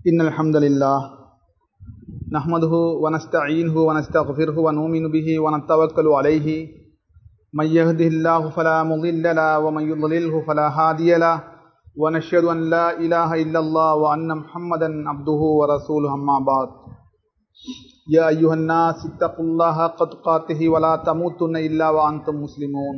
إن الحمد لله نحمده ونستعينه ونستغفره ونؤمن به ونتوكل عليه من يهده الله فلا مضل له ومن يضلله فلا هادي له ونشهد أن لا إله إلا الله وأن محمدا عبده ورسوله أما بعد يا أيها الناس اتقوا الله حق تقاته ولا تموتن إلا وأنتم مسلمون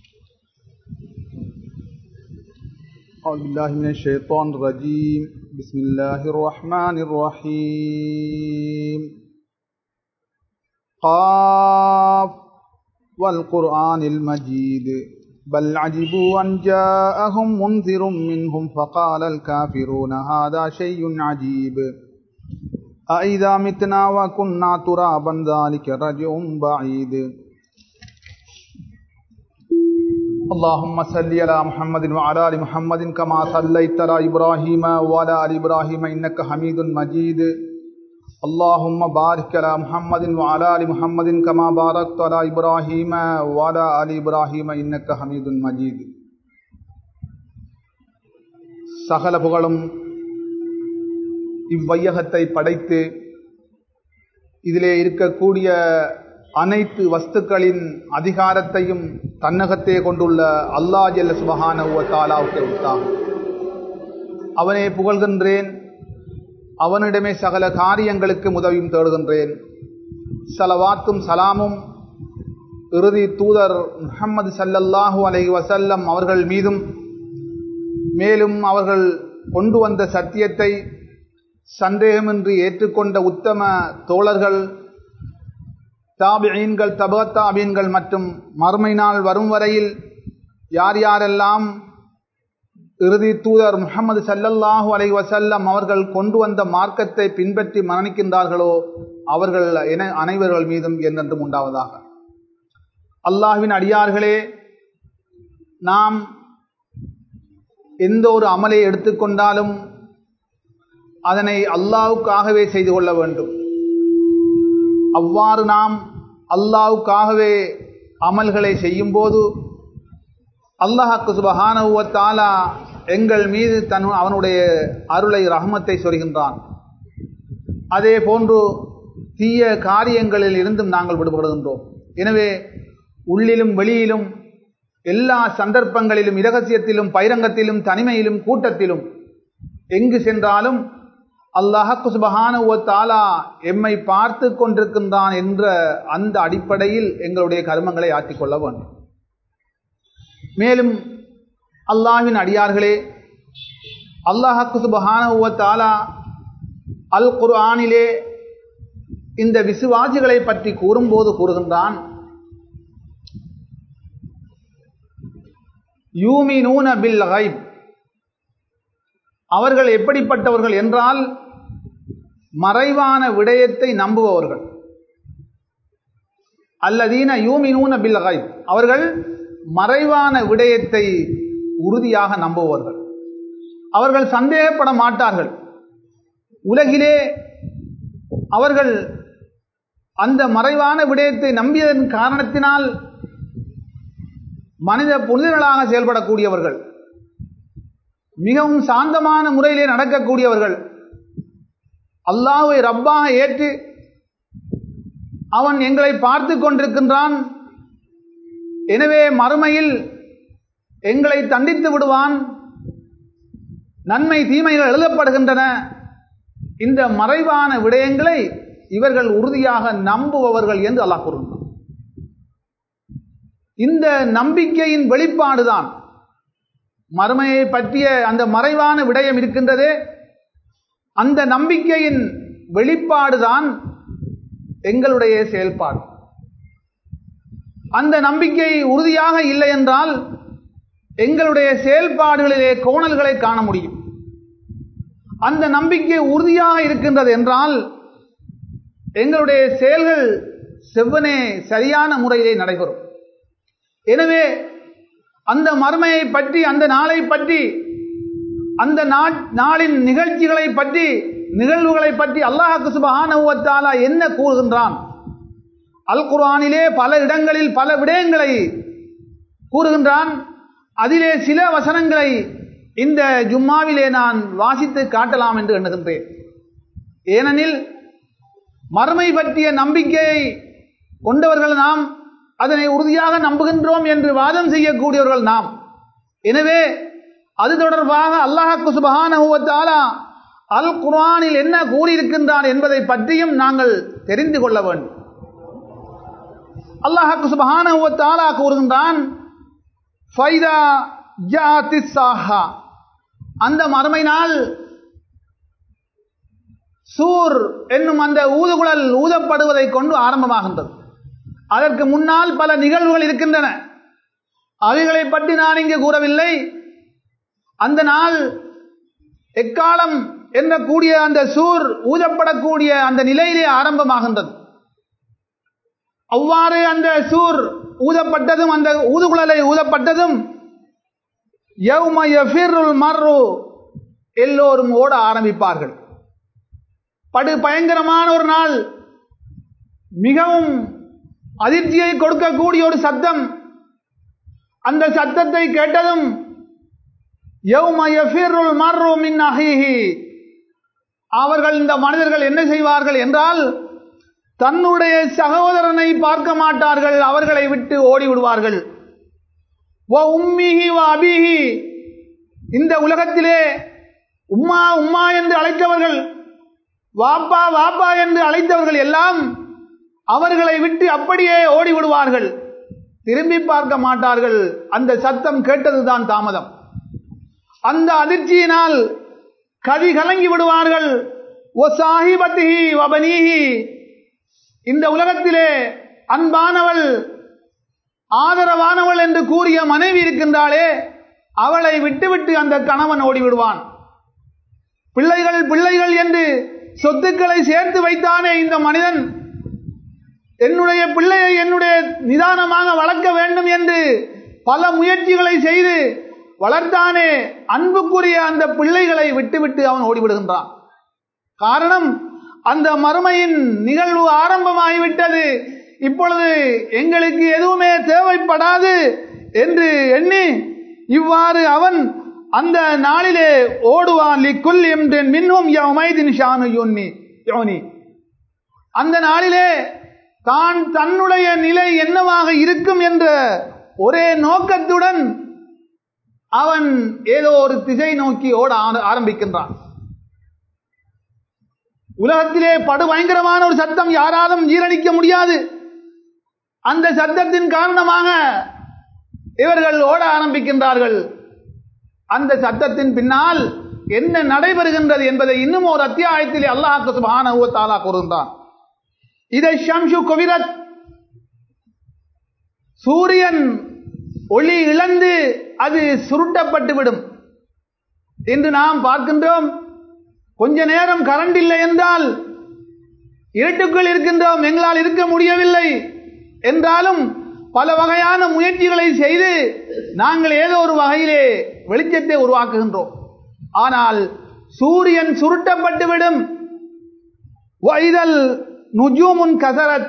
أعوذ بالله من الشيطان الرجيم بسم الله الرحمن الرحيم قاف والقرآن المجيد بل عجبوا أن جاءهم منذر منهم فقال الكافرون هذا شيء عجيب أإذا متنا وكنا ترابا ذلك رجع بعيد اللهم صل على محمد وعلى ال محمد كما صليت على ابراهيم وعلى ال ابراهيم انك حميد مجيد اللهم بارك على محمد وعلى ال محمد كما باركت على ابراهيم وعلى ال ابراهيم انك حميد مجيد சகல புகழும் இவ்வையகத்தை படைத்து இதிலே இருக்கக்கூடிய அனைத்து வஸ்துக்களின் அதிகாரத்தையும் தன்னகத்தே கொண்டுள்ள அல்லா ஜல்ல சுபஹான தாலாவுக்கு விட்டாகும் அவனே புகழ்கின்றேன் அவனிடமே சகல காரியங்களுக்கு உதவியும் தேடுகின்றேன் சலவாத்தும் சலாமும் இறுதி தூதர் முகமது சல்லல்லாஹூ அலை வசல்லம் அவர்கள் மீதும் மேலும் அவர்கள் கொண்டு வந்த சத்தியத்தை சந்தேகமின்றி ஏற்றுக்கொண்ட உத்தம தோழர்கள் தாபியீன்கள் தபத்தாபீன்கள் மற்றும் மறுமை நாள் வரும் வரையில் யார் யாரெல்லாம் இறுதி தூதர் முகமது சல்லல்லாஹூ அலை வசல்லம் அவர்கள் கொண்டு வந்த மார்க்கத்தை பின்பற்றி மரணிக்கின்றார்களோ அவர்கள் என அனைவர்கள் மீதும் என்றென்றும் உண்டாவதாக அல்லாஹ்வின் அடியார்களே நாம் எந்த ஒரு அமலை எடுத்துக்கொண்டாலும் அதனை அல்லாவுக்காகவே செய்து கொள்ள வேண்டும் அவ்வாறு நாம் அல்லாவுக்காகவே அமல்களை செய்யும்போது அல்லாஹாக்கு சுபஹானவுவத்தாலா எங்கள் மீது தன் அவனுடைய அருளை ரஹமத்தை சொல்கின்றான் அதே போன்று தீய காரியங்களில் இருந்தும் நாங்கள் விடுபடுகின்றோம் எனவே உள்ளிலும் வெளியிலும் எல்லா சந்தர்ப்பங்களிலும் இரகசியத்திலும் பைரங்கத்திலும் தனிமையிலும் கூட்டத்திலும் எங்கு சென்றாலும் அல்லாஹக்கு சுபஹானுவத்தாலா எம்மை பார்த்து கொண்டிருக்கின்றான் என்ற அந்த அடிப்படையில் எங்களுடைய கர்மங்களை ஆற்றிக்கொள்ள வேண்டும் மேலும் அல்லாஹின் அடியார்களே அல்லாஹக்கு சுபஹானுவத்தாலா அல் குர்ஆனிலே இந்த விசுவாசிகளை பற்றி கூறும்போது கூறுகின்றான் யூமி நூன பில் கைப் அவர்கள் எப்படிப்பட்டவர்கள் என்றால் மறைவான விடயத்தை நம்புபவர்கள் அல்லதீன யூமினூன பில்கை அவர்கள் மறைவான விடயத்தை உறுதியாக நம்புபவர்கள் அவர்கள் சந்தேகப்பட மாட்டார்கள் உலகிலே அவர்கள் அந்த மறைவான விடயத்தை நம்பியதன் காரணத்தினால் மனித புனிதர்களாக செயல்படக்கூடியவர்கள் மிகவும் சாந்தமான முறையிலே நடக்கக்கூடியவர்கள் அல்லாவை ரப்பாக ஏற்று அவன் எங்களை பார்த்து கொண்டிருக்கின்றான் எனவே மறுமையில் எங்களை தண்டித்து விடுவான் நன்மை தீமைகள் எழுதப்படுகின்றன இந்த மறைவான விடயங்களை இவர்கள் உறுதியாக நம்புபவர்கள் என்று அல்லாஹ் கூறுகிறான் இந்த நம்பிக்கையின் வெளிப்பாடுதான் மறுமையை பற்றிய அந்த மறைவான விடயம் இருக்கின்றதே அந்த நம்பிக்கையின் வெளிப்பாடுதான் எங்களுடைய செயல்பாடு அந்த நம்பிக்கை உறுதியாக இல்லை என்றால் எங்களுடைய செயல்பாடுகளிலே கோணல்களை காண முடியும் அந்த நம்பிக்கை உறுதியாக இருக்கின்றது என்றால் எங்களுடைய செயல்கள் செவ்வனே சரியான முறையிலே நடைபெறும் எனவே அந்த மர்மையை பற்றி அந்த நாளை பற்றி அந்த நாளின் நிகழ்ச்சிகளை பற்றி நிகழ்வுகளை பற்றி அல்லாஹு சுபஹானவுவத்தாலா என்ன கூறுகின்றான் அல் குர்ஆனிலே பல இடங்களில் பல விடயங்களை கூறுகின்றான் அதிலே சில வசனங்களை இந்த ஜும்மாவிலே நான் வாசித்து காட்டலாம் என்று எண்ணுகின்றேன் ஏனெனில் மறுமை பற்றிய நம்பிக்கையை கொண்டவர்கள் நாம் அதனை உறுதியாக நம்புகின்றோம் என்று வாதம் செய்யக்கூடியவர்கள் நாம் எனவே அது தொடர்பாக அல்லாஹு சுபஹான அல் குர்ஆனில் என்ன கூறியிருக்கின்றான் என்பதை பற்றியும் நாங்கள் தெரிந்து கொள்ள வேண்டும் அல்லாஹு சுபஹான கூறுகின்றான் ஃபைதா ஜாத்திஸ் சாஹா அந்த மறுமை நாள் சூர் என்னும் அந்த ஊதுகுழல் ஊதப்படுவதை கொண்டு ஆரம்பமாகின்றது அதற்கு முன்னால் பல நிகழ்வுகள் இருக்கின்றன அவைகளை பற்றி நான் இங்கு கூறவில்லை அந்த நாள் எக்காலம் என்ற கூடிய அந்த சூர் ஊதப்படக்கூடிய அந்த நிலையிலே ஆரம்பமாகின்றது அவ்வாறு அந்த சூர் ஊதப்பட்டதும் அந்த ஊதுகுழலை ஊதப்பட்டதும் மர்ரு எல்லோரும் ஓட ஆரம்பிப்பார்கள் படு பயங்கரமான ஒரு நாள் மிகவும் அதிர்ச்சியை கொடுக்கக்கூடிய ஒரு சத்தம் அந்த சத்தத்தை கேட்டதும் அவர்கள் இந்த மனிதர்கள் என்ன செய்வார்கள் என்றால் தன்னுடைய சகோதரனை பார்க்க மாட்டார்கள் அவர்களை விட்டு ஓடி விடுவார்கள் அபிஹி இந்த உலகத்திலே உம்மா உம்மா என்று அழைத்தவர்கள் வாப்பா வாப்பா என்று அழைத்தவர்கள் எல்லாம் அவர்களை விட்டு அப்படியே ஓடி விடுவார்கள் திரும்பி பார்க்க மாட்டார்கள் அந்த சத்தம் கேட்டதுதான் தாமதம் அந்த அதிர்ச்சியினால் கதி கலங்கி விடுவார்கள் ஓ சாஹிபத்திஹி வபனீஹி இந்த உலகத்திலே அன்பானவள் ஆதரவானவள் என்று கூறிய மனைவி இருக்கின்றாளே அவளை விட்டுவிட்டு அந்த கணவன் ஓடிவிடுவான் பிள்ளைகள் பிள்ளைகள் என்று சொத்துக்களை சேர்த்து வைத்தானே இந்த மனிதன் என்னுடைய பிள்ளையை என்னுடைய நிதானமாக வளர்க்க வேண்டும் என்று பல முயற்சிகளை செய்து வளர்த்தானே அன்புக்குரிய அந்த பிள்ளைகளை விட்டுவிட்டு அவன் ஓடிவிடுகின்றான் காரணம் அந்த மறுமையின் நிகழ்வு ஆரம்பமாகிவிட்டது இப்பொழுது எங்களுக்கு எதுவுமே தேவைப்படாது என்று எண்ணி இவ்வாறு அவன் அந்த நாளிலே ஓடுவான் லிக்குல் எம்டன் மின்னும் யமைதின் ஷானு யோன்னி யோனி அந்த நாளிலே தான் தன்னுடைய நிலை என்னவாக இருக்கும் என்ற ஒரே நோக்கத்துடன் அவன் ஏதோ ஒரு திசை நோக்கி ஓட ஆரம்பிக்கின்றான் உலகத்திலே படு பயங்கரமான ஒரு சத்தம் யாராலும் ஜீரணிக்க முடியாது அந்த சத்தத்தின் காரணமாக இவர்கள் ஓட ஆரம்பிக்கின்றார்கள் அந்த சத்தத்தின் பின்னால் என்ன நடைபெறுகின்றது என்பதை இன்னும் ஒரு அத்தியாயத்திலே அல்லாஹ் சுபான தாலா கூறுகின்றான் இதை ஷம்ஷு கொவிரத் சூரியன் ஒளி இழந்து அது சுருட்டப்பட்டுவிடும் என்று நாம் பார்க்கின்றோம் கொஞ்ச நேரம் கரண்ட் இல்லை என்றால் இருட்டுக்குள் இருக்கின்றோம் எங்களால் இருக்க முடியவில்லை என்றாலும் பல வகையான முயற்சிகளை செய்து நாங்கள் ஏதோ ஒரு வகையிலே வெளிச்சத்தை உருவாக்குகின்றோம் ஆனால் சூரியன் சுருட்டப்பட்டுவிடும் வைதல் நுஜூமுன் கசரத்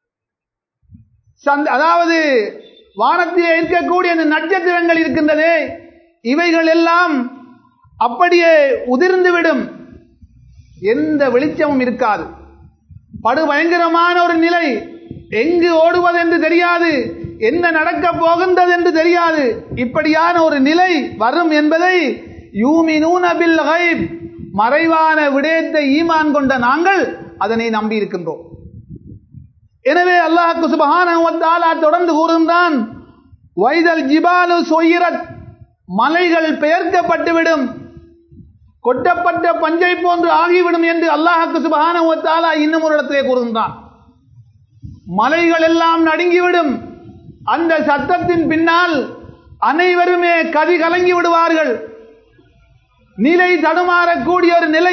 அதாவது வானத்திலே இருக்கக்கூடிய அந்த நட்சத்திரங்கள் இருக்கின்றதே இவைகள் எல்லாம் அப்படியே உதிர்ந்துவிடும் எந்த வெளிச்சமும் இருக்காது படு பயங்கரமான ஒரு நிலை எங்கு ஓடுவது என்று தெரியாது என்ன நடக்க போகின்றது என்று தெரியாது இப்படியான ஒரு நிலை வரும் என்பதை யூமினூன பில் கைப் மறைவான விடயத்தை ஈமான் கொண்ட நாங்கள் அதனை நம்பி இருக்கின்றோம் எனவே அல்லாஹு சுபஹான தொடர்ந்து கூறுகின்றான் வைதல் ஜிபாலு சொயிரத் மலைகள் பெயர்க்கப்பட்டுவிடும் கொட்டப்பட்ட பஞ்சை போன்று ஆகிவிடும் என்று அல்லாஹுக்கு சுபஹான இன்னும் ஒரு இடத்திலே கூறுகின்றான் மலைகள் எல்லாம் நடுங்கிவிடும் அந்த சத்தத்தின் பின்னால் அனைவருமே கதி கலங்கி விடுவார்கள் நிலை தடுமாறக்கூடிய ஒரு நிலை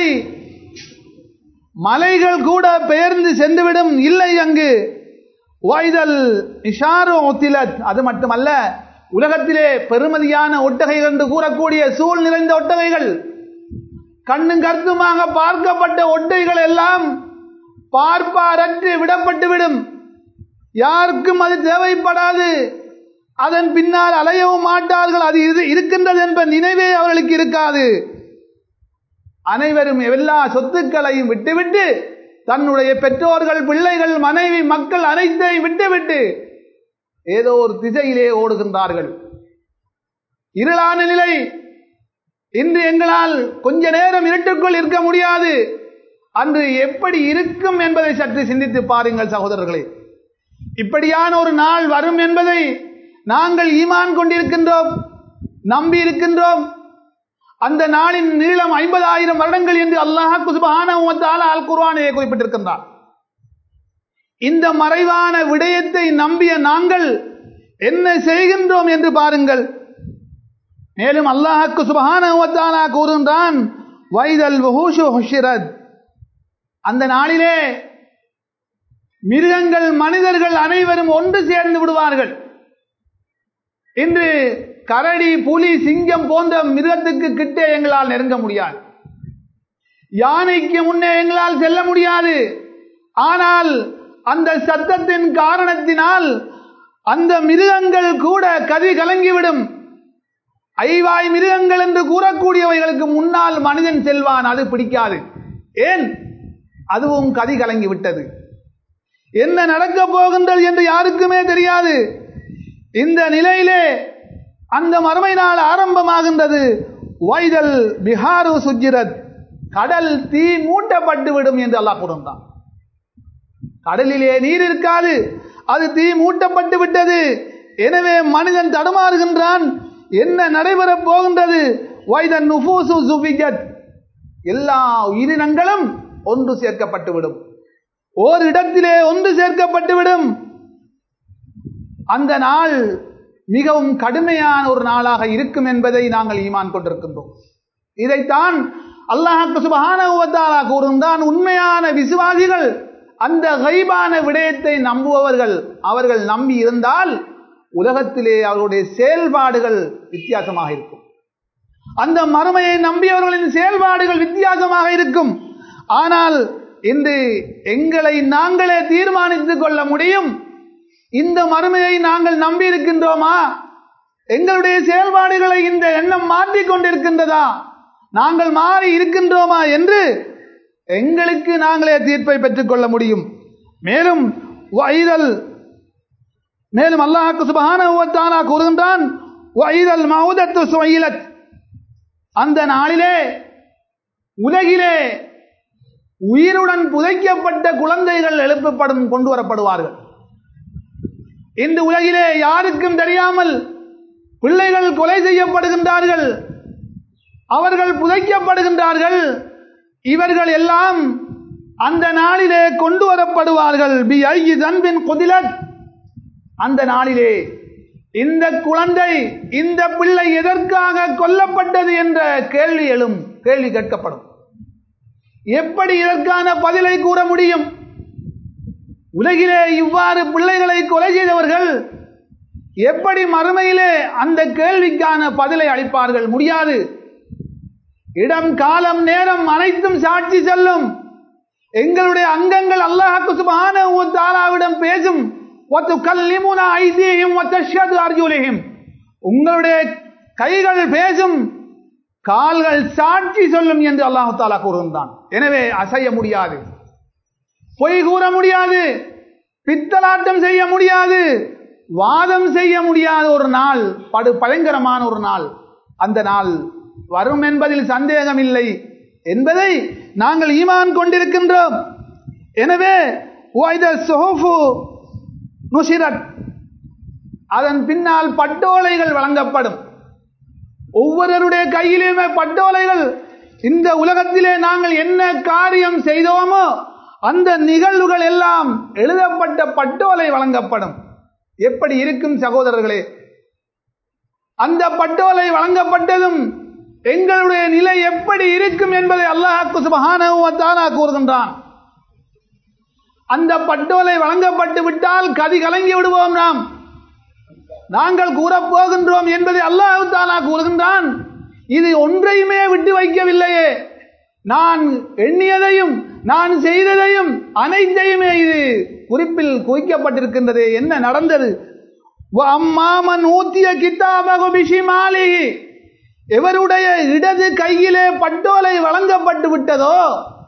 மலைகள் கூட பெயர்ந்து சென்றுவிடும் இல்லை அங்கு வாய்தல் இஷாரு ஒத்திலத் அது மட்டுமல்ல உலகத்திலே பெருமதியான ஒட்டகைகள் என்று கூறக்கூடிய சூழ் நிறைந்த ஒட்டகைகள் கண்ணும் கருத்துமாக பார்க்கப்பட்ட ஒட்டைகள் எல்லாம் பார்ப்பாரற்று விடப்பட்டுவிடும் யாருக்கும் அது தேவைப்படாது அதன் பின்னால் அலையவும் மாட்டார்கள் அது இது இருக்கின்றது என்ப நினைவே அவர்களுக்கு இருக்காது அனைவரும் எல்லா சொத்துக்களையும் விட்டுவிட்டு தன்னுடைய பெற்றோர்கள் பிள்ளைகள் மனைவி மக்கள் அனைத்தையும் விட்டுவிட்டு ஏதோ ஒரு திசையிலே ஓடுகின்றார்கள் இருளான நிலை இன்று எங்களால் கொஞ்ச நேரம் இருட்டுக்குள் இருக்க முடியாது அன்று எப்படி இருக்கும் என்பதை சற்று சிந்தித்து பாருங்கள் சகோதரர்களே இப்படியான ஒரு நாள் வரும் என்பதை நாங்கள் ஈமான் கொண்டிருக்கின்றோம் நம்பி இருக்கின்றோம் அந்த நாளின் நீளம் ஐம்பதாயிரம் வருடங்கள் என்று அல்லாஹ் அல் குர்ஆனிலே குறிப்பிட்டிருக்கின்றார் இந்த மறைவான விடயத்தை நம்பிய நாங்கள் என்ன செய்கின்றோம் என்று பாருங்கள் மேலும் அல்லாஹுக்கு சுபஹான கூறுகின்றான் வைதல் ஹுஷிரத் அந்த நாளிலே மிருகங்கள் மனிதர்கள் அனைவரும் ஒன்று சேர்ந்து விடுவார்கள் இன்று கரடி புலி சிங்கம் போன்ற மிருகத்துக்கு கிட்டே எங்களால் நெருங்க முடியாது யானைக்கு முன்னே எங்களால் செல்ல முடியாது ஆனால் அந்த சத்தத்தின் காரணத்தினால் அந்த மிருகங்கள் கூட கதி கலங்கிவிடும் ஐவாய் மிருகங்கள் என்று கூறக்கூடியவைகளுக்கு முன்னால் மனிதன் செல்வான் அது பிடிக்காது ஏன் அதுவும் கதி கலங்கி விட்டது என்ன நடக்கப் போகின்றது என்று யாருக்குமே தெரியாது இந்த நிலையிலே அந்த மறுமை நாள் ஆரம்பமாகின்றது வைதல் பிஹாரு சுஜிரத் கடல் தீ மூட்டப்பட்டு விடும் என்று அல்லாஹ் கூறுந்தான் கடலிலே நீர் இருக்காது அது தீ மூட்டப்பட்டு விட்டது எனவே மனிதன் தடுமாறுகின்றான் என்ன நடைபெறப் போகின்றது வைதன் நுபூசு சுபிகத் எல்லா உயிரினங்களும் ஒன்று சேர்க்கப்பட்டுவிடும் ஓர் இடத்திலே ஒன்று சேர்க்கப்பட்டுவிடும் அந்த நாள் மிகவும் கடுமையான ஒரு நாளாக இருக்கும் என்பதை நாங்கள் ஈமான் கொண்டிருக்கின்றோம் இதைத்தான் அல்லாஹாக்கு சுபஹான கூறுந்தான் உண்மையான விசுவாசிகள் அந்த கைபான விடயத்தை நம்புபவர்கள் அவர்கள் நம்பி இருந்தால் உலகத்திலே அவர்களுடைய செயல்பாடுகள் வித்தியாசமாக இருக்கும் அந்த மறுமையை நம்பியவர்களின் செயல்பாடுகள் வித்தியாசமாக இருக்கும் ஆனால் இன்று எங்களை நாங்களே தீர்மானித்துக் கொள்ள முடியும் இந்த மறுமையை நாங்கள் நம்பி இருக்கின்றோமா எங்களுடைய செயல்பாடுகளை இந்த எண்ணம் மாற்றிக் கொண்டிருக்கின்றதா நாங்கள் மாறி இருக்கின்றோமா என்று எங்களுக்கு நாங்களே தீர்ப்பை பெற்றுக் கொள்ள முடியும் மேலும் வைதல் மேலும் அல்லாஹுக்கு சுபஹான கூறுகின்றான் வைதல் மௌதத்து சுவையிலத் அந்த நாளிலே உலகிலே உயிருடன் புதைக்கப்பட்ட குழந்தைகள் எழுப்பப்படும் கொண்டு வரப்படுவார்கள் இந்த உலகிலே யாருக்கும் தெரியாமல் பிள்ளைகள் கொலை செய்யப்படுகின்றார்கள் அவர்கள் புதைக்கப்படுகின்றார்கள் இவர்கள் எல்லாம் அந்த நாளிலே கொண்டு வரப்படுவார்கள் பி ஐ தன்பின் குதிலத் அந்த நாளிலே இந்த குழந்தை இந்த பிள்ளை எதற்காக கொல்லப்பட்டது என்ற கேள்வி எழும் கேள்வி கேட்கப்படும் எப்படி இதற்கான பதிலை கூற முடியும் உலகிலே இவ்வாறு பிள்ளைகளை கொலை செய்தவர்கள் எப்படி மறுமையிலே அந்த கேள்விக்கான பதிலை அளிப்பார்கள் முடியாது இடம் காலம் நேரம் அனைத்தும் சாட்சி செல்லும் எங்களுடைய அங்கங்கள் அல்லாஹு சுபானவிடம் பேசும் உங்களுடைய கைகள் பேசும் கால்கள் சாட்சி சொல்லும் என்று அல்லாஹு தாலா கூறுகின்றான் எனவே அசைய முடியாது பொய் கூற முடியாது பித்தலாட்டம் செய்ய முடியாது வாதம் செய்ய முடியாத ஒரு நாள் படு பயங்கரமான ஒரு நாள் அந்த நாள் வரும் என்பதில் சந்தேகம் இல்லை என்பதை நாங்கள் ஈமான் கொண்டிருக்கின்றோம் எனவே அதன் பின்னால் பட்டோலைகள் வழங்கப்படும் ஒவ்வொருவருடைய கையிலுமே பட்டோலைகள் இந்த உலகத்திலே நாங்கள் என்ன காரியம் செய்தோமோ அந்த நிகழ்வுகள் எல்லாம் எழுதப்பட்ட பட்டோலை வழங்கப்படும் எப்படி இருக்கும் சகோதரர்களே அந்த பட்டோலை வழங்கப்பட்டதும் எங்களுடைய நிலை எப்படி இருக்கும் என்பதை அல்லாஹாக்கு சுபஹானா கூறுகின்றான் அந்த பட்டோலை வழங்கப்பட்டு விட்டால் கதி கலங்கி விடுவோம் நாம் நாங்கள் கூறப்போகின்றோம் என்பதை அல்லாஹு தானா கூறுகின்றான் இது ஒன்றையுமே விட்டு வைக்கவில்லையே நான் எண்ணியதையும் நான் செய்ததையும் அனைத்தையுமே இது குறிப்பில் குறிக்கப்பட்டிருக்கின்றது என்ன நடந்தது அம்மாமன் ஊத்திய கித்தாபகு பிஷிமாலி எவருடைய இடது கையிலே பட்டோலை வழங்கப்பட்டு விட்டதோ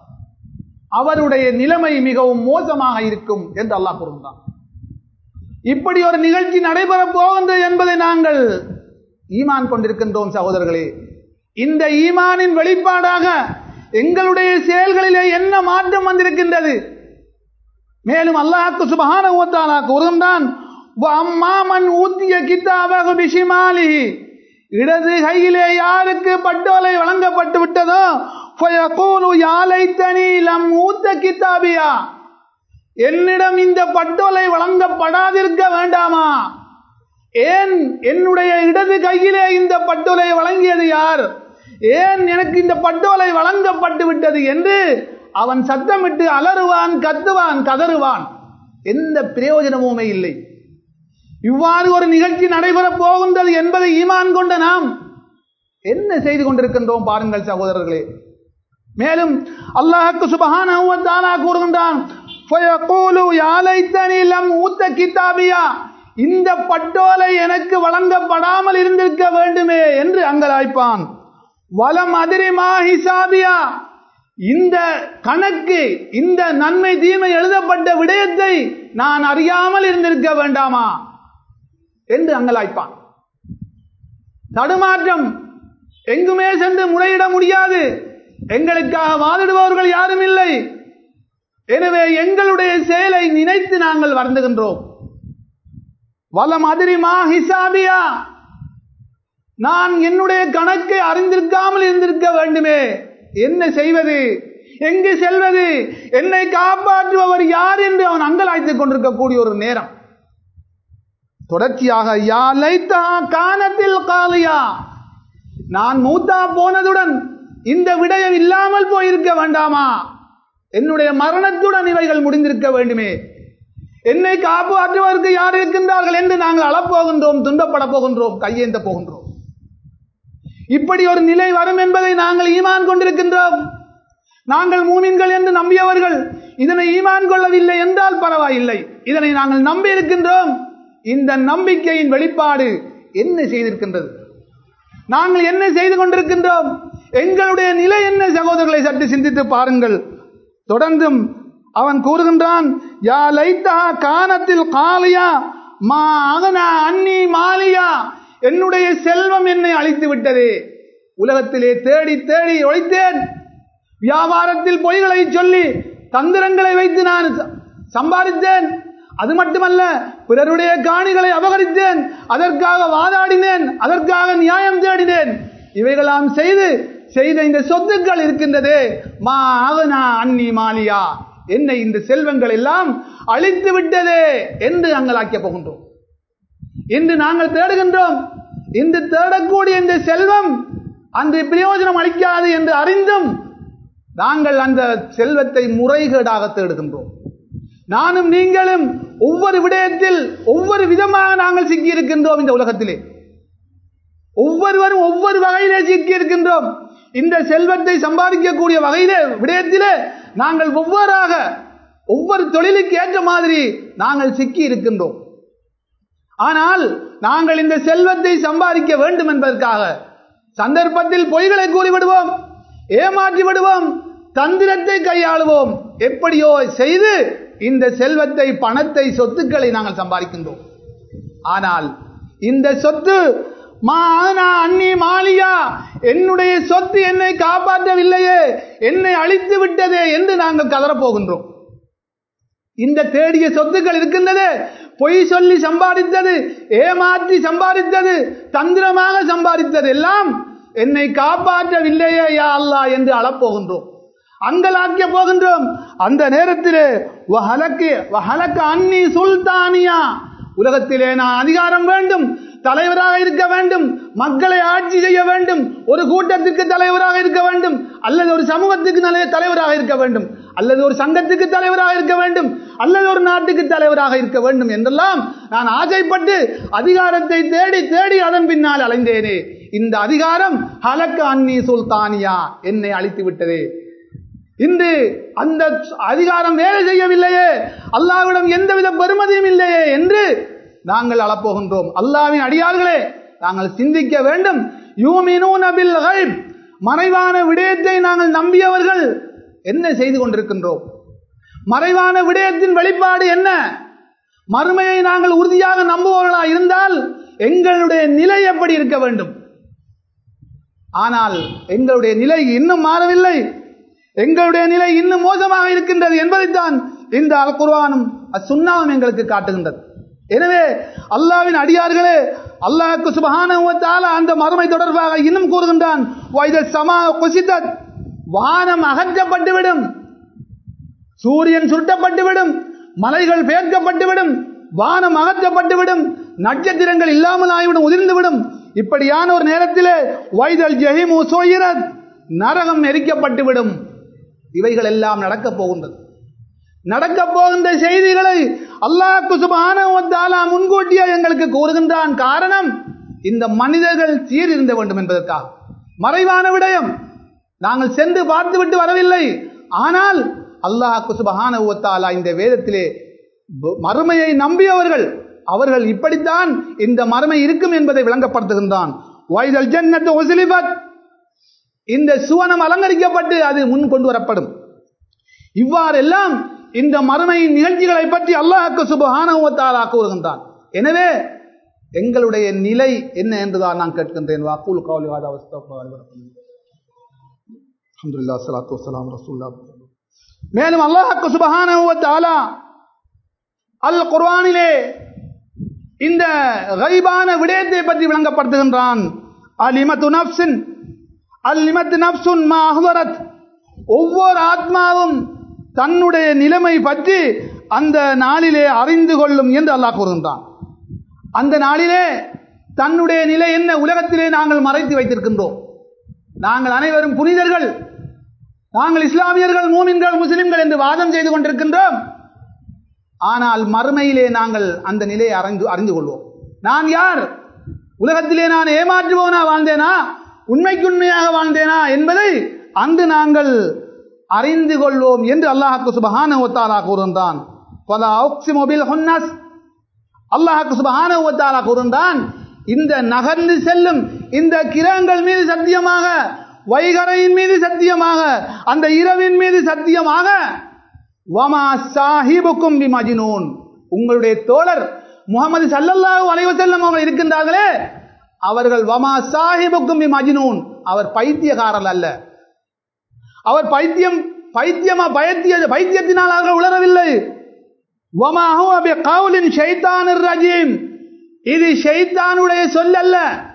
அவருடைய நிலைமை மிகவும் மோசமாக இருக்கும் என்று அல்லாஹ் கூறுகிறான் இப்படி ஒரு நிகழ்ச்சி நடைபெறப் போகின்றது என்பதை நாங்கள் ஈமான் கொண்டிருக்கின்றோம் சகோதரர்களே இந்த ஈமானின் வெளிப்பாடாக எங்களுடைய செயல்களிலே என்ன மாற்றம் வந்திருக்கின்றது மேலும் அல்லாஹ்க்கு சுபஹான ஓத்தாலா கூறுகின்றான் அம்மாமன் ஊத்திய கித்தாபக பிஷிமாலிஹி இடது கையிலே யாருக்கு பட்டோலை வழங்கப்பட்டு விட்டதோ ஃபயகூலு யா லைத்தனி லம் ஊத்த கித்தாபியா என்னிடம் இந்த பட்டோலை வழங்கப்படாதிருக்க வேண்டாமா ஏன் என்னுடைய இடது கையிலே இந்த பட்டோலை வழங்கியது யார் ஏன் எனக்கு இந்த பட்டோலை வழங்கப்பட்டு விட்டது என்று அவன் சத்தமிட்டு அலறுவான் கத்துவான் கதறுவான் எந்த பிரயோஜனமுமே இல்லை இவ்வாறு ஒரு நிகழ்ச்சி நடைபெறப் போகின்றது என்பதை ஈமான் கொண்ட நாம் என்ன செய்து கொண்டிருக்கின்றோம் பாருங்கள் சகோதரர்களே மேலும் அல்லாஹுக்கு சுபஹான கூறுகின்றான் ஃபயகூலு யா லைத்தனி லம் ஊத்த கிதாபியா இந்த பட்டோலை எனக்கு வழங்கப்படாமல் இருந்திருக்க வேண்டுமே என்று அங்கலாய்ப்பான் வலம் அதிரிமா ஹிசாபியா இந்த கணக்கு இந்த நன்மை தீமை எழுதப்பட்ட விடயத்தை நான் அறியாமல் இருந்திருக்க வேண்டாமா என்று அங்கலாய்ப்பான் தடுமாற்றம் எங்குமே சென்று முறையிட முடியாது எங்களுக்காக வாதிடுபவர்கள் யாரும் இல்லை எனவே எங்களுடைய செயலை நினைத்து நாங்கள் வருந்துகின்றோம் வலம் அதிரிமா ஹிசாபியா நான் என்னுடைய கணக்கை அறிந்திருக்காமல் இருந்திருக்க வேண்டுமே என்ன செய்வது எங்கு செல்வது என்னை காப்பாற்றுபவர் யார் என்று அவன் அங்கலாய்த்துக் கொண்டிருக்கக்கூடிய ஒரு நேரம் தொடர்ச்சியாக யா லைத்தா கானத்தில் காலியா நான் மூத்தா போனதுடன் இந்த விடயம் இல்லாமல் போயிருக்க வேண்டாமா என்னுடைய மரணத்துடன் இவைகள் முடிந்திருக்க வேண்டுமே என்னை காப்பாற்றுவதற்கு யார் இருக்கின்றார்கள் என்று நாங்கள் அளப்போகின்றோம் துன்பப்பட போகின்றோம் கையேந்த போகின்றோம் இப்படி ஒரு நிலை வரும் என்பதை நாங்கள் ஈமான் கொண்டிருக்கின்றோம் நாங்கள் மூமின்கள் என்று நம்பியவர்கள் இதனை ஈமான் கொள்ளவில்லை என்றால் பரவாயில்லை இதனை நாங்கள் நம்பி இருக்கின்றோம் இந்த நம்பிக்கையின் வெளிப்பாடு என்ன செய்திருக்கின்றது நாங்கள் என்ன செய்து கொண்டிருக்கின்றோம் எங்களுடைய நிலை என்ன சகோதரர்களை சற்று சிந்தித்து பாருங்கள் தொடர்ந்தும் அவன் கூறுகின்றான் யா லைத்தா கானத்தில் காலியா மா அகனா அன்னி மாலியா என்னுடைய செல்வம் என்னை அழித்து விட்டதே உலகத்திலே தேடி தேடி ஒழித்தேன் வியாபாரத்தில் பொய்களை சொல்லி தந்திரங்களை வைத்து நான் சம்பாதித்தேன் அது மட்டுமல்ல பிறருடைய காணிகளை அபகரித்தேன் அதற்காக வாதாடினேன் அதற்காக நியாயம் தேடினேன் இவைகளாம் செய்து செய்த இந்த சொத்துக்கள் இருக்கின்றதே மா ஆகனா அன்னி மாலியா என்னை இந்த செல்வங்கள் எல்லாம் அழித்து விட்டதே என்று அங்கலாக்க போகின்றோம் இன்று நாங்கள் தேடுகின்றோம் இன்று தேடக்கூடிய இந்த செல்வம் அந்த பிரயோஜனம் அளிக்காது என்று அறிந்தும் நாங்கள் அந்த செல்வத்தை முறைகேடாக தேடுகின்றோம் நானும் நீங்களும் ஒவ்வொரு விடயத்தில் ஒவ்வொரு விதமாக நாங்கள் சிக்கி இருக்கின்றோம் இந்த உலகத்திலே ஒவ்வொருவரும் ஒவ்வொரு வகையிலே சிக்கி இருக்கின்றோம் இந்த செல்வத்தை சம்பாதிக்கக்கூடிய வகையிலே விடயத்திலே நாங்கள் ஒவ்வொருவராக ஒவ்வொரு தொழிலுக்கு ஏற்ற மாதிரி நாங்கள் சிக்கி இருக்கின்றோம் ஆனால் நாங்கள் இந்த செல்வத்தை சம்பாதிக்க வேண்டும் என்பதற்காக சந்தர்ப்பத்தில் பொய்களை கூறிவிடுவோம் ஏமாற்றி விடுவோம் தந்திரத்தை கையாளுவோம் எப்படியோ செய்து இந்த செல்வத்தை பணத்தை சொத்துக்களை நாங்கள் சம்பாதிக்கின்றோம் ஆனால் இந்த சொத்து மானா அன்னி மாலியா என்னுடைய சொத்து என்னை காப்பாற்றவில்லையே என்னை அழித்து விட்டதே என்று நாங்கள் கதறப்போகின்றோம் இந்த தேடிய சொத்துக்கள் இருக்கின்றது பொய் சொல்லி சம்பாதித்தது ஏமாற்றி சம்பாதித்தது தந்திரமாக சம்பாதித்தது எல்லாம் என்னை காப்பாற்றவில்லையே யா அல்லா என்று அளப்போகின்றோம் அங்கலாக்கிய போகின்றோம் அந்த நேரத்திலே வஹலக்கு வஹலக்கு அன்னி சுல்தானியா உலகத்திலே நான் அதிகாரம் வேண்டும் தலைவராக இருக்க வேண்டும் மக்களை ஆட்சி செய்ய வேண்டும் ஒரு கூட்டத்திற்கு தலைவராக இருக்க வேண்டும் அல்லது ஒரு சமூகத்துக்கு தலைவராக இருக்க வேண்டும் அல்லது ஒரு சங்கத்துக்கு தலைவராக இருக்க வேண்டும் அல்லது ஒரு நாட்டுக்கு தலைவராக இருக்க வேண்டும் என்றெல்லாம் நான் ஆசைப்பட்டு அதிகாரத்தை தேடி தேடி அதன் பின்னால் அலைந்தேனே இந்த அதிகாரம் ஹலக்க அன்னி சுல்தானியா என்னை அழித்து விட்டதே இன்று அந்த அதிகாரம் வேலை செய்யவில்லையே அல்லாவிடம் எந்தவித பெருமதியும் இல்லையே என்று நாங்கள் அளப்போகின்றோம் அல்லாவின் அடியார்களே நாங்கள் சிந்திக்க வேண்டும் யூமினூன பில் கைப் மறைவான விடயத்தை நாங்கள் நம்பியவர்கள் என்ன செய்து கொண்டிருக்கின்றோம் மறைவான விடயத்தின் வெளிப்பாடு என்ன மறுமையை நாங்கள் உறுதியாக நம்புபவர்களா இருந்தால் எங்களுடைய நிலை எப்படி இருக்க வேண்டும் ஆனால் எங்களுடைய நிலை இன்னும் மாறவில்லை எங்களுடைய நிலை இன்னும் மோசமாக இருக்கின்றது என்பதைத்தான் இந்த அல் குர்ஆனும் அசுன்னாவும் எங்களுக்கு காட்டுகின்றது எனவே அல்லாவின் அடியார்களே அல்லாஹ்க்கு சுபஹானஹு வ தஆலா அந்த மறுமை தொடர்பாக இன்னும் கூறுகின்றான் வைத சமா குசிதத் வானம் அகற்றப்பட்டுவிடும் சூரியன் சுருட்டப்பட்டுவிடும் மலைகள் பெயர்க்கப்பட்டுவிடும் வானம் அகற்றப்பட்டுவிடும் நட்சத்திரங்கள் இல்லாமல் ஆகிவிடும் உதிர்ந்துவிடும் இப்படியான ஒரு நேரத்திலே வைதல் ஜெஹிமு சோயிரத் நரகம் எரிக்கப்பட்டுவிடும் இவைகள் எல்லாம் நடக்கப் போகின்றது நடக்கப் போகின்ற செய்திகளை அல்லாஹ் சுப்ஹானஹு வ தஆலா முன்கூட்டியே எங்களுக்கு கூறுகின்றான் காரணம் இந்த மனிதர்கள் சீரிருந்த வேண்டும் என்பதற்காக மறைவான விடயம் நாங்கள் சென்று பார்த்துவிட்டு வரவில்லை ஆனால் அல்லாஹ் சுப்ஹானஹு வ தஆலா இந்த வேதத்திலே ப- மறுமையை நம்பியவர்கள் அவர்கள் இப்படித்தான் இந்த மறுமை இருக்கும் என்பதை விளங்கப்படுத்துகின்றான் வைதல் ஜன்னத்து உஸ்லிபத் இந்த சுவனம் அலங்கரிக்கப்பட்டு அது முன் கொண்டு வரப்படும் இவ்வாறெல்லாம் இந்த மறுமையின் நிகழ்ச்சிகளை பற்றி அல்லாஹ்க்கு சுபஹானஹு வ தஆலா கூறுகின்றான் எனவே எங்களுடைய நிலை என்ன என்றுதான் நான் கேட்கின்றேன் வாக்கூல் கௌலி வாதா அல்ஹம்துலில்லாஹ் ஸலாத்து வஸ்ஸலாம் ரசூலுல்லாஹ் மேலும் அல்லாஹ்க்கு சுபஹானஹு வ தஆலா அல் குர்ஆனிலே இந்த கைபான விடயத்தை பற்றி விளங்கப்படுத்துகின்றான் அலிமத்து நப்சின் அலிமத்து நப்சுன் மா அஹ்தரத் ஒவ்வொரு ஆத்மாவும் தன்னுடைய நிலைமை பற்றி அந்த நாளிலே அறிந்து கொள்ளும் என்று அல்லாஹ் கூறுகின்றான் அந்த நாளிலே தன்னுடைய நிலை என்ன உலகத்திலே நாங்கள் மறைத்து வைத்திருக்கின்றோம் நாங்கள் அனைவரும் புனிதர்கள் நாங்கள் இஸ்லாமியர்கள் மூமின்கள் முஸ்லிம்கள் என்று வாதம் செய்து கொண்டிருக்கின்றோம் ஆனால் மறுமையிலே நாங்கள் அந்த நிலையை அறிந்து அறிந்து கொள்வோம் நான் யார் உலகத்திலே நான் ஏமாற்றுவோனா வாழ்ந்தேனா உண்மைக்கு உண்மையாக வாழ்ந்தேனா என்பதை அன்று நாங்கள் அறிந்து கொள்வோம் என்று அல்லாஹ்க்கு சுபஹானஹு வ தஆலா கூறுகின்றான் ஃபலா உக்ஸிமு பில் ஹுன்னஸ் அல்லாஹ்க்கு சுபஹானஹு வ தஆலா கூறுகின்றான் இந்த நகர்ந்து செல்லும் இந்த கிரகங்கள் மீது சத்தியமாக வைகரையின் மீது சத்தியமாக அந்த இரவின் மீது சத்தியமாக வமா சாஹிபுக்கும் பி மஜ்னூன் உங்களுடைய தோழர் முகமது ஸல்லல்லாஹு அலைஹி வஸல்லம் அவர்கள் இருக்கின்றார்களே அவர்கள் வமா சாஹிபுக்கும் பி மஜ்னூன் அவர் பைத்தியக்காரர் அல்ல அவர் பைத்தியம் பைத்தியமா பைத்திய பைத்தியத்தினால் அவர்கள் உளரவில்லை வமா ஹுவ பி கௌலின் ஷைத்தானிர் ரஜீம் இது ஷைத்தானுடைய சொல் அல்ல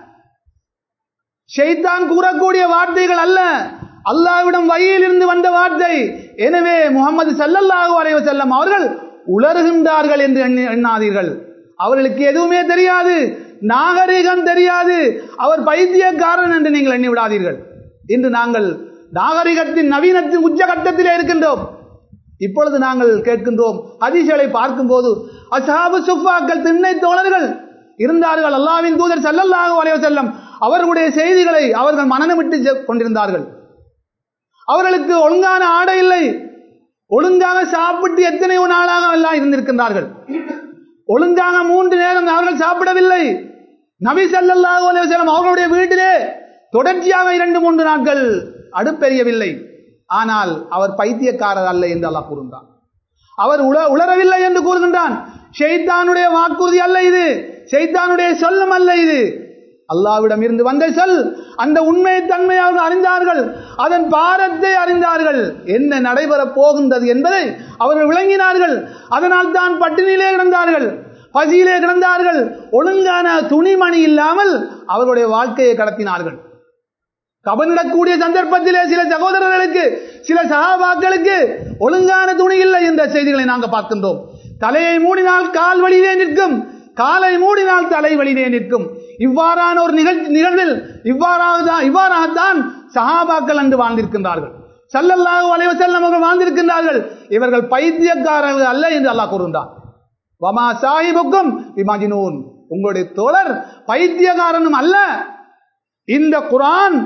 ஷைத்தான் கூறக்கூடிய வார்த்தைகள் அல்ல அல்லாஹ்விடம் வழியிலிருந்து வந்த வார்த்தை எனவே முகமது ஸல்லல்லாஹு அலைஹி வஸல்லம் அவர்கள் உளறுகின்றார்கள் என்று எண்ணி- எண்ணாதீர்கள் அவர்களுக்கு எதுவுமே தெரியாது நாகரிகம் தெரியாது அவர் பைத்தியக்காரன் என்று நீங்கள் எண்ணி விடாதீர்கள் இன்று நாங்கள் நாகரிகத்தின் நவீனத்தின் உச்சகட்டத்திலே இருக்கின்றோம் இப்பொழுது நாங்கள் கேட்கின்றோம் ஹதீஸ்களை பார்க்கும்போது அஸ்ஹாபு சுஃபாக்கள் திண்ணை தோழர்கள் இருந்தார்கள் அல்லாஹ்வின் தூதர் ஸல்லல்லாஹு அலைஹி வஸல்லம் அவர்களுடைய செய்திகளை அவர்கள் மனநமிட்டு செ- கொண்டிருந்தார்கள் அவர்களுக்கு ஒழுங்கான ஆடை இல்லை ஒழுங்காக சாப்பிட்டு எத்தனையோ நாளாக எல்லாம் இருந்திருக்கின்றார்கள் ஒழுங்காக மூன்று நேரம் அவர்கள் சாப்பிடவில்லை நபி ஸல்லல்லாஹு அலைஹி வஸல்லம் அவர்களுடைய வீட்டிலே தொடர்ச்சியாக இரண்டு மூன்று நாட்கள் அடுப்பெரியவில்லை ஆனால் அவர் பைத்தியக்காரர் அல்ல என்று அல்லாஹ் கூறுகின்றான் அவர் உள உளரவில்லை என்று கூறுகின்றான் ஷைத்தானுடைய வாக்குறுதி அல்ல இது ஷைத்தானுடைய சொல்லும் அல்ல இது அல்லாவிடம் இருந்து வந்த சொல் அந்த உண்மை தன்மை அவர்கள் அறிந்தார்கள் அதன் பாரத்தை அறிந்தார்கள் என்ன நடைபெறப் போகின்றது என்பதை அவர்கள் விளங்கினார்கள் அதனால் தான் பட்டினியிலே கிடந்தார்கள் பசியிலே கிடந்தார்கள் ஒழுங்கான துணிமணி இல்லாமல் அவர்களுடைய வாழ்க்கையை கடத்தினார்கள் கபனிடக்கூடிய சந்தர்ப்பத்திலே சில சகோதரர்களுக்கு சில சகாபாக்களுக்கு ஒழுங்கான துணி இல்லை என்ற செய்திகளை நாங்கள் பார்க்கின்றோம் தலையை மூடினால் கால் வழியிலே நிற்கும் காலை மூடினால் தலை வழியிலே நிற்கும் இவ்வாறான ஒரு நிகழ்ச்சி நிகழ்வில் இவ்வாறாகத்தான் இவ்வாறாகத்தான் சஹாபாக்கள் அன்று வாழ்ந்திருக்கின்றார்கள் ஸல்லல்லாஹு அலைஹி வஸல்லம் அவர்கள் வாழ்ந்திருக்கின்றார்கள் இவர்கள் பைத்தியக்காரர்கள் அல்ல என்று அல்லாஹ் கூறுகின்றான் வமா சாஹிபுக்கும் விமஜினூன் உங்களுடைய தோழர் பைத்தியக்காரனும் அல்ல இந்த குர்ஆன்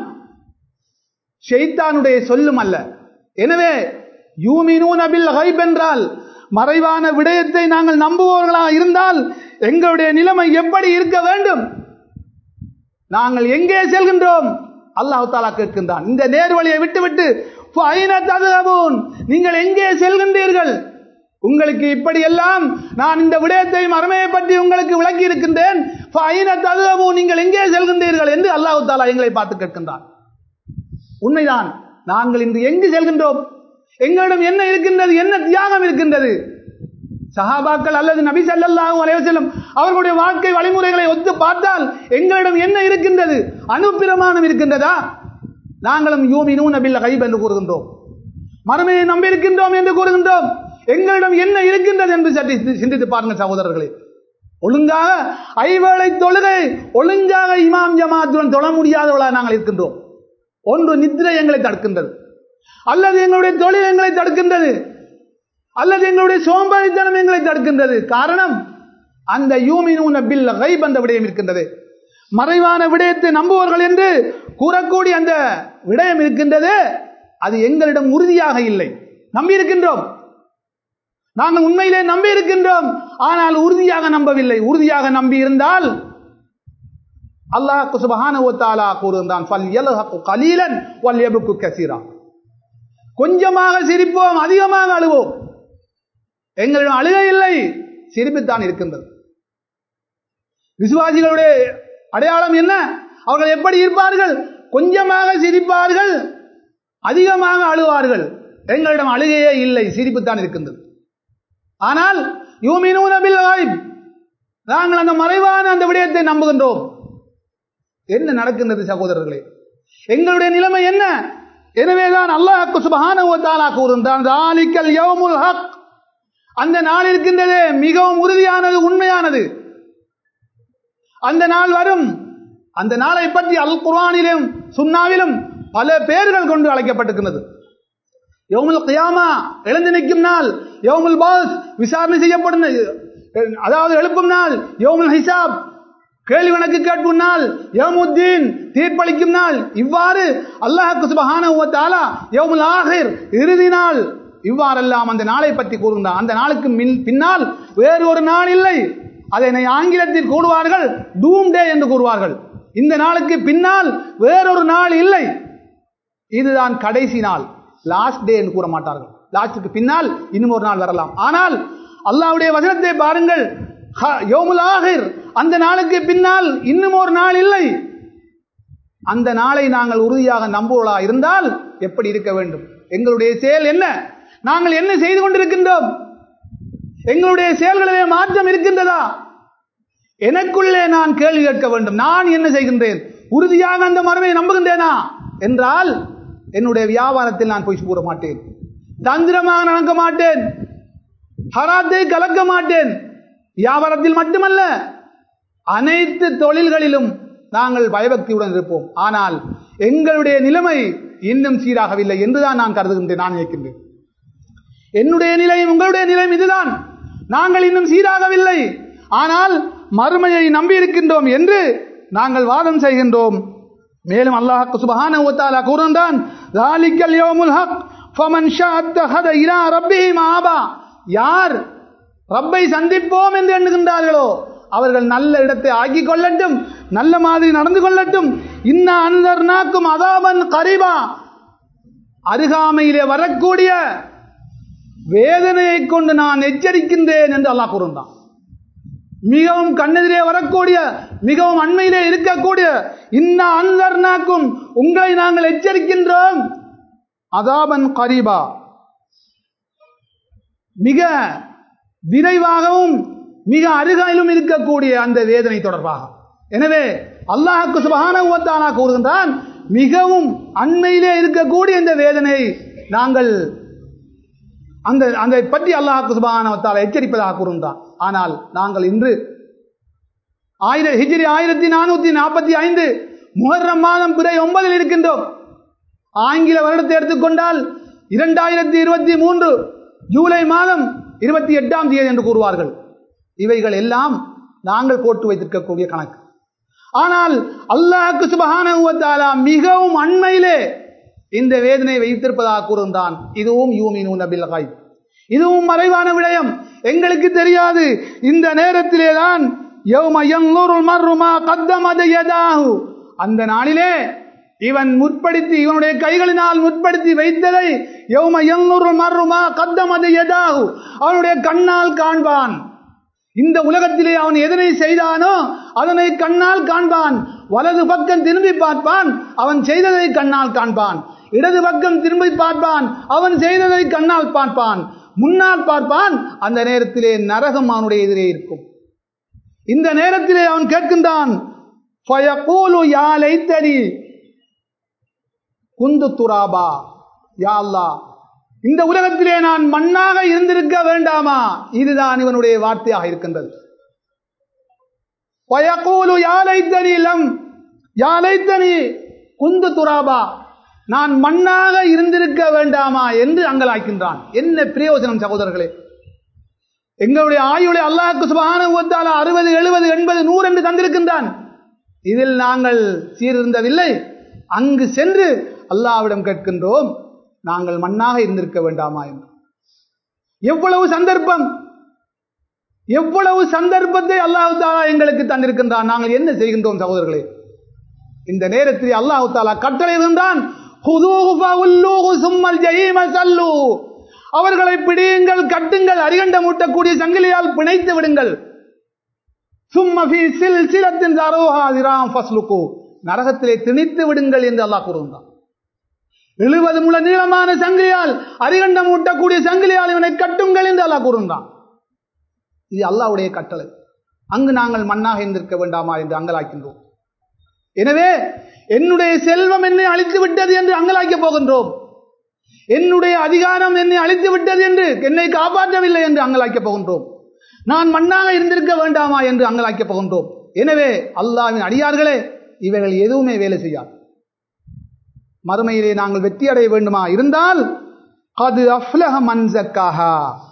ஷைத்தானுடைய சொல்லும் அல்ல எனவே யூமினூன பில் கைப் என்றால் மறைவான விடயத்தை நாங்கள் நம்புபவர்களாக இருந்தால் எங்களுடைய நிலைமை எப்படி இருக்க வேண்டும் நாங்கள் எங்கே செல்கின்றோம் அல்லாஹ் தாலா கேட்கின்றான் இந்த நேர்வழியை விட்டுவிட்டு ஃபைன ததுஹபூன் நீங்கள் எங்கே செல்கின்றீர்கள் உங்களுக்கு இப்படி எல்லாம் நான் இந்த விடயத்தை மரமையை பற்றி உங்களுக்கு விளக்கி இருக்கின்றேன் ஃபைன ததுஹபூன் நீங்கள் எங்கே செல்கின்றீர்கள் என்று அல்லாஹ் தாலா எங்களை பார்த்து கேட்கின்றான் உண்மைதான் நாங்கள் இன்று எங்கு செல்கின்றோம் எங்களிடம் என்ன இருக்கின்றது என்ன தியாகம் இருக்கின்றது சஹாபாக்கள் அல்லது நபி ஸல்லல்லாஹு அலைஹி வஸல்லம் அவர்களுடைய வாழ்க்கை வழிமுறைகளை ஒத்து பார்த்தால் எங்களிடம் என்ன இருக்கின்றது அனுப்பிரமாணம் இருக்கின்றதா நாங்களும் யூமினூன பில் கைப் என்று கூறுகின்றோம் மறுமையை நம்பியிருக்கின்றோம் என்று கூறுகின்றோம் எங்களிடம் என்ன இருக்கின்றது என்று சற்று சிந்தித்து பாருங்கள் சகோதரர்களே ஒழுங்காக ஐவேளை தொழுகை ஒழுங்காக இமாம் ஜமாத்துடன் தொழ முடியாதவர்களாக நாங்கள் இருக்கின்றோம் ஒன்று நித்திரை எங்களை தடுக்கின்றது அல்லது எங்களுடைய தொழில் எங்களை தடுக்கின்றது அல்லது எங்களுடைய சோம்பேறித்தனம் எங்களை தடுக்கின்றது காரணம் அந்த யூமினூன பில் கைப் என்ற விடயம் இருக்கின்றது மறைவான விடயத்தை நம்புவார்கள் என்று கூறக்கூடிய அந்த விடயம் இருக்கின்றது அது எங்களிடம் உறுதியாக இல்லை நம்பி இருக்கின்றோம் நாங்கள் உண்மையிலே நம்பி இருக்கின்றோம் ஆனால் உறுதியாக நம்பவில்லை உறுதியாக நம்பி இருந்தால் அல்லாஹ் சுபஹானஹு வ தஆலா கூறுகின்றான் ஃபல் யல்ஹகு கலீலன் வல் யப்கு கஸீரா கொஞ்சமாக சிரிப்போம் அதிகமாக அழுவோம் எங்களிடம் அழுகை இல்லை சிரிப்புத்தான் இருக்கின்றது விசுவாசிகளுடைய அடையாளம் என்ன அவர்கள் எப்படி இருப்பார்கள் கொஞ்சமாக சிரிப்பார்கள் அதிகமாக அழுவார்கள் எங்களிடம் அழுகையே இல்லை சிரிப்புத்தான் இருக்கின்றது ஆனால் யூமினூன பில் காய்ப் நாங்கள் அந்த மறைவான அந்த விடயத்தை நம்புகின்றோம் என்ன நடக்கின்றது சகோதரர்களே எங்களுடைய நிலைமை என்ன எனவேதான் அல்லாஹ் சுபஹானஹு வ தஆலா கூறுகின்றான் தாலிக்கல் யௌமுல் ஹக் அந்த நாள் இருக்கின்றதே மிகவும் உறுதியானது உண்மையானது அந்த நாள் வரும் அந்த நாளை பற்றி அல் குர்ஆனிலும் சுன்னாவிலும் பல பேர்கள் கொண்டு அழைக்கப்பட்டிருக்கிறது யௌமுல் கியாமா எழுந்து நிற்கும் நாள் யௌமுல் பாஸ் விசாரணை செய்யப்படும் அதாவது எழுப்பும் நாள் யௌமுல் ஹிசாப் கேள்வி கணக்கு கேட்பும் நாள் யௌமுத்தீன் தீர்ப்பளிக்கும் நாள் இவ்வாறு அல்லாஹ் சுபஹானஹு வ தஆலா யௌமுல் ஆகிர் இறுதி நாள் இவ்வாறெல்லாம் அந்த நாளை பற்றி கூறுகின்றான் அந்த நாளுக்கு மின் பின்னால் வேறு ஒரு நாள் இல்லை அதனை ஆங்கிலத்தில் கூறுவார்கள் டூம் டே என்று கூறுவார்கள் இந்த நாளுக்கு பின்னால் வேறொரு நாள் இல்லை இதுதான் கடைசி நாள் லாஸ்ட் டே என்று கூற மாட்டார்கள் லாஸ்டுக்கு பின்னால் இன்னும் ஒரு நாள் வரலாம் ஆனால் அல்லாஹ்வுடைய வசனத்தை பாருங்கள் ஹ- யௌமுல் ஆகிர் அந்த நாளுக்கு பின்னால் இன்னும் ஒரு நாள் இல்லை அந்த நாளை நாங்கள் உறுதியாக நம்புவதா இருந்தால் எப்படி இருக்க வேண்டும் எங்களுடைய செயல் என்ன நாங்கள் என்ன செய்து கொண்டிருக்கின்றோம் எங்களுடைய செயல்களிலே மாற்றம் இருக்கின்றதா எனக்குள்ளே நான் கேள்வி கேட்க வேண்டும் நான் என்ன செய்கின்றேன் உறுதியாக அந்த மரபை நம்புகின்றேனா என்றால் என்னுடைய வியாபாரத்தில் நான் போய் கூற மாட்டேன் தந்திரமாக நடக்க மாட்டேன் ஹராத்தை கலக்க மாட்டேன் வியாபாரத்தில் மட்டுமல்ல அனைத்து தொழில்களிலும் நாங்கள் பயபக்தியுடன் இருப்போம் ஆனால் எங்களுடைய நிலைமை இன்னும் சீராகவில்லை என்றுதான் நான் கருதுகின்றேன் நான் நினைக்கின்றேன் என்னுடைய நிலையும் உங்களுடைய நிலையும் இதுதான் நாங்கள் இன்னும் சீராகவில்லை ஆனால் மறுமையை நம்பி இருக்கின்றோம் என்று நாங்கள் வாதம் செய்கின்றோம் மேலும் அல்லாஹ் சுபஹானஹு வ தஆலா கூறுகின்றான் ذَلِكَ الْيَوْمُ الْحَقُّ فَمَنْ شَاءَ اتَّخَذَ إِلَى رَبِّهِ مَآبًا யார் ரப்பை சந்திப்போம் என்று எண்ணுகின்றார்களோ அவர்கள் நல்ல இடத்தை ஆக்கிக் கொள்ளட்டும் நல்ல மாதிரி நடந்து கொள்ளட்டும் இன்ன அன்தர்னாக்கும் அதாபன் கரிபா அருகாமையிலே வரக்கூடிய வேதனையை கொண்டு நான் எச்சரிக்கின்றேன் என்று அல்லாஹ் கூறுகிறான் மிகவும் கண்ணெதிரே வரக்கூடிய மிகவும் அண்மையிலே இருக்கக்கூடிய இன்ன அன்தர்னாக்கும் உங்களை நாங்கள் எச்சரிக்கின்றோம் அதாபன் கரீபா மிக விரைவாகவும் மிக அருகாயிலும் இருக்கக்கூடிய அந்த வேதனை தொடர்பாக எனவே அல்லாஹுக்கு சுபஹானஹு வ தஆலா கூறுகின்றான் மிகவும் அண்மையிலே இருக்கக்கூடிய இந்த வேதனையை நாங்கள் அந்த அந்த பற்றி அல்லாஹ் சுபஹானஹு வ தஆலா எச்சரிப்பதாக கூறுகின்றான் ஆனால் நாங்கள் இன்று ஆயிர ஹிஜ்ரி ஆயிரத்தி நானூத்தி நாற்பத்தி ஐந்து முஹர்ரம் மாதம் பிறை ஒன்பதில் இருக்கின்றோம் ஆங்கில வருடத்தை எடுத்துக்கொண்டால் இரண்டாயிரத்தி இருபத்தி மூன்று ஜூலை மாதம் இருபத்தி எட்டாம் தேதி என்று கூறுவார்கள் இவைகள் எல்லாம் நாங்கள் போட்டு வைத்திருக்கக்கூடிய கணக்கு ஆனால் அல்லாஹ்க்கு சுபஹானஹு வ தஆலா மிகவும் அண்மையிலே இந்த வேதனை வைத்திருப்பதாக கூறுகின்றான் இதுவும் யூமினூன பில் காய்ப் இதுவும் மறைவான விடயம் எங்களுக்கு தெரியாது இந்த நேரத்திலே தான் யௌம யன்ظுருல் மர்ரு மா கத்தமத யதாஹு அந்த நாளிலே இவன் முற்படுத்தி இவனுடைய கைகளினால் முற்படுத்தி வைத்ததை யௌம எண்ணூறு மர்ருமா கத்தமது எதாகு அவனுடைய கண்ணால் காண்பான் இந்த உலகத்திலே அவன் எதனை செய்தானோ அதனை கண்ணால் காண்பான் வலது பக்கம் திரும்பி பார்ப்பான் அவன் செய்ததை கண்ணால் காண்பான் இடது பக்கம் திரும்பி பார்ப்பான் அவன் செய்ததை கண்ணால் பார்ப்பான் முன்னால் பார்ப்பான் அந்த நேரத்திலே நரகம் அவனுடைய எதிரே இருக்கும் இந்த நேரத்திலே அவன் கேட்கின்றான் ஃபயகூலு யா லைத்தனி குந்து துராபா யா அல்லாஹ் இந்த உலகத்திலே நான் மண்ணாக இருந்திருக்க வேண்டாமா இதுதான் இவனுடைய வார்த்தையாக இருக்கின்றது வயக்கூலு யாலைத்தனி லம் யாலைத்தனி குந்து துராபா நான் மண்ணாக இருந்திருக்க வேண்டாமா என்று அங்கலாய்க்கின்றான் என்ன பிரயோஜனம் சகோதரர்களே எங்களுடைய ஆயுளை அல்லாஹ்க்கு சுபஹான அறுபது எழுபது எண்பது நூறு என்று தந்திருக்கின்றான் இதில் நாங்கள் சீர்திருந்தவில்லை அங்கு சென்று அல்லாவிடம் கேட்கின்றோம் நாங்கள் மண்ணாக இருந்திருக்க வேண்டாமா என்று எவ்வளவு சந்தர்ப்பம் எவ்வளவு சந்தர்ப்பத்தை அல்லாஹு தாலா எங்களுக்கு தந்திருக்கின்றான் நாங்கள் என்ன செய்கின்றோம் சகோதரர்களே இந்த நேரத்தில் அல்லாஹு தாலா கட்டளை இருந்தான் அவர்களை பிடியுங்கள் கட்டுங்கள் அரிகண்டம் ஊட்டக்கூடிய சங்கிலியால் பிணைத்து விடுங்கள் சும்மபி சில் சிலத்தின் சரோஹாதிராம் ஃபஸ்லுக்கு நரகத்திலே திணித்து விடுங்கள் என்று அல்லாஹ் கூறுகின்றான் எழுபது முழ நீளமான சங்கிலியால் அரிகண்டம் ஊட்டக்கூடிய சங்கிலியால் இவனை கட்டுங்கள் என்று அல்லாஹ் கூறுகின்றான் இது அல்லாவுடைய கட்டளை அங்கு நாங்கள் மண்ணாக இருந்திருக்க வேண்டாமா என்று அங்கலாக்கின்றோம் எனவே என்னுடைய செல்வம் என்னை அழித்து விட்டது என்று அங்கலாக்கப் போகின்றோம் என்னுடைய அதிகாரம் என்னை அழித்து விட்டது என்று என்னை காப்பாற்றவில்லை என்று அங்கலாக்கப் போகின்றோம் நான் மண்ணாக இருந்திருக்க வேண்டாமா என்று அங்கலாக்கப் போகின்றோம் எனவே அல்லாவின் அடியார்களே இவைகள் எதுவுமே வேலை செய்யாது மறுமையிலே நாங்கள் வெற்றி அடைய வேண்டுமா இருந்தால் அது அஃப்லக மன்சக்காக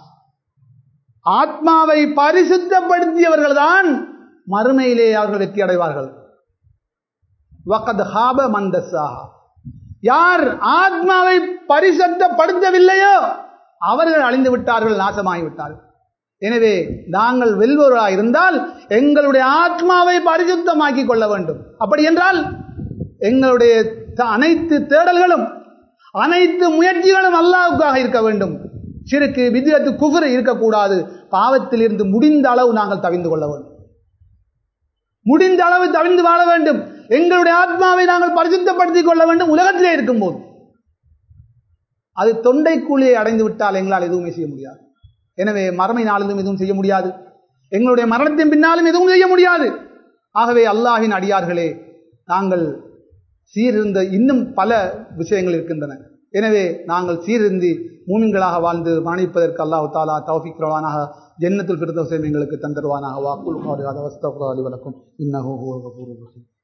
ஆத்மாவை பரிசுத்தப்படுத்தியவர்கள் தான் மறுமையிலே அவர்கள் வெற்றி அடைவார்கள் வகத் ஹாப மந்தசாஹா யார் ஆத்மாவை பரிசுத்தப்படுத்தவில்லையோ அவர்கள் அழிந்து விட்டார்கள் நாசமாகி விட்டார்கள் எனவே நாங்கள் வெல்வராக இருந்தால் எங்களுடைய ஆத்மாவை பரிசுத்தமாக்கி கொள்ள வேண்டும் அப்படி என்றால் எங்களுடைய அனைத்து தேடல்களும் அனைத்து முயற்சிகளும் அல்லாவுக்காக இருக்க வேண்டும் சிறுக்கு விதியத்து குஃபர் இருக்கக்கூடாது பாவத்தில் இருந்து முடிந்த அளவு நாங்கள் தவிந்து கொள்ள வேண்டும் முடிந்த அளவு தவிந்து வாழ வேண்டும் எங்களுடைய ஆத்மாவை நாங்கள் பரிசுத்தப்படுத்திக் கொள்ள வேண்டும் உலகத்திலே இருக்கும்போது அது தொண்டைக்குழியை அடைந்து விட்டால் எங்களால் எதுவுமே செய்ய முடியாது எனவே மறுமை நாளிலும் எதுவும் செய்ய முடியாது எங்களுடைய மரணத்தின் பின்னாலும் எதுவும் செய்ய முடியாது ஆகவே அல்லாஹின் அடியார்களே நாங்கள் சீரிருந்த இன்னும் பல விஷயங்கள் இருக்கின்றன எனவே நாங்கள் சீரிருந்தி மூமின்களாக வாழ்ந்து மரணிப்பதற்கு அல்லாஹு தாலா தௌஃபிக் ரவானாக ஜன்னத்துல் பிரதோசம் எங்களுக்கு தந்தருவானாக வாக்குல் காடு அதவஸ்தகுராலி வழக்கும் இன்னஹோ